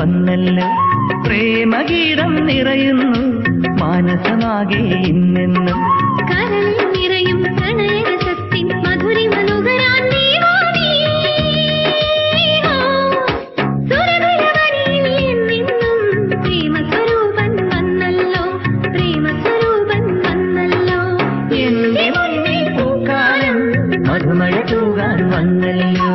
വന്നല്ലോ പ്രേമഗീതം നിറയുന്നു മാനസമാകെ ഇന്നെന്നും കരളിൽ നിറയും പ്രണയരസത്തിൻ മധുരിമ നുകരാൻ നീവോ നീയോ. സുരഭിലവനിയിൽ എന്നെന്നും പ്രേമസ്വരൂപൻ വന്നല്ലോ പ്രേമസ്വരൂപൻ വന്നല്ലോ എന്റെ മുന്നിൽ പൂക്കാലം മധുമഴ തൂകാൻ വന്നല്ലോ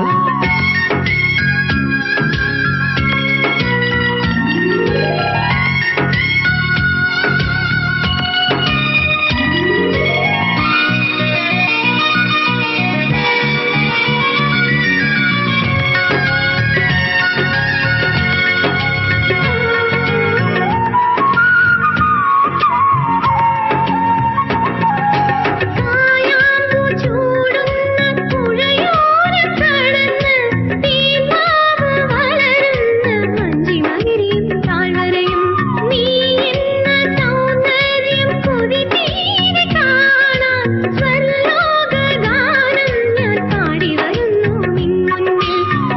കായാമ്പു ചൂടുന്ന പുഴയോരം കടന്ന് തീമാവ് വളരുന്ന മഞ്ചിമകിരിയും താഴ്വരയും നീ എന്ന സൗന്ദര്യം കൊതി തീരെ കാണാൻ സ്വർലോക ഗാനം ഞാൻ പാടി വരുന്നു നിൻ മുന്നിൽ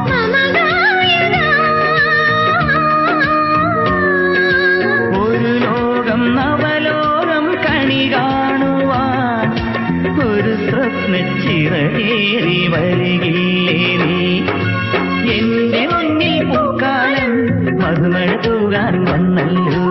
മമകായതാ ഒരു ലോകം നവലോകം കണി കാണുവാൻ ഒരു സ്വപ്നച്ചിറകേറി വരികില്ലേ നീ എന്റെ മുന്നിൽ പൂക്കാലം മധുമഴ തൂകാൻ വന്നല്ലോ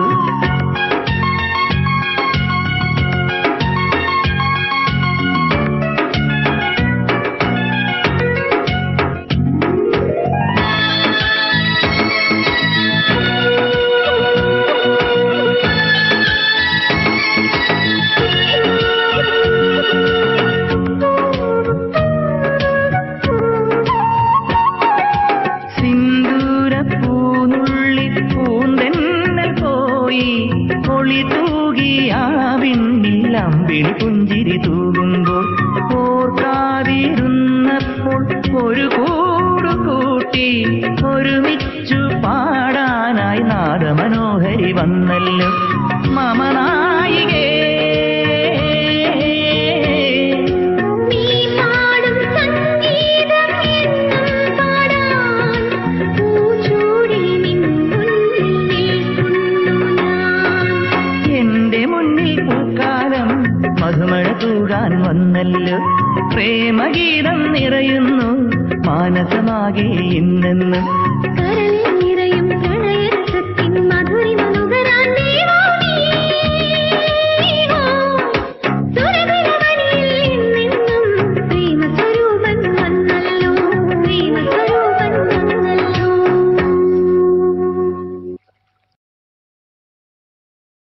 സിന്ദൂര പൂനുള്ളി പൂന്തെന്നൽ പോയി ഒളി തൂകിയാവിണ്ണിൽ അമ്പിളി പുഞ്ചിരി തൂകുമ്പോൾ ഓർക്കാതിരുന്നപ്പോൾ ഒരു കൂടു കൂട്ടി ഒരുമിച്ചു പാടാനായി നാദമനോഹരി വന്നല്ലോ മമനായികേ നീ പാടും സംഗീതം എന്നും പാടാൻ പൂച്ചൂടി നിൻ മുന്നിൽ നിൽക്കുന്നു ഞാൻ എന്റെ മുന്നിൽ പൂക്കാലം മധുമഴ തൂകാൻ വന്നല്ലോ പ്രേമഗീതം നിറയുന്നു മാനസമാകെ ഇന്നെന്ന് കരളിൽ നിറയും പ്രണയരസത്തിൻ മധുരിമ